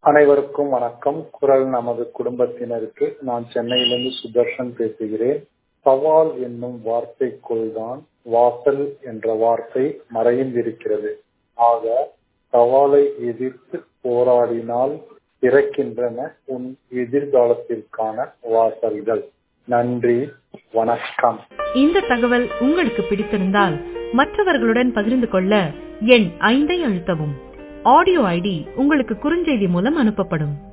அனைவருக்கும் வணக்கம் குரல் நமது குடும்பத்தினருக்கு நான் சென்னையிலிருந்து சுதர்ஷன் பேசுகிறேன் சவால் என்னும் வார்த்தைக்குள் தான் வாசல் என்ற வார்த்தை மறைந்திருக்கிறது ஆக சவாலை எதிர்த்து போராடினால் திறக்கின்றன உன் எதிர்காலத்திற்கான வாசல்கள் நன்றி வணக்கம் இந்த தகவல் உங்களுக்கு பிடித்திருந்தால் மற்றவர்களுடன் பகிர்ந்து கொள்ள எண் ஐந்தை அழுத்தவும் ஆடியோ ஐடி உங்களுக்கு குறுஞ்செய்தி மூலம் அனுப்பப்படும்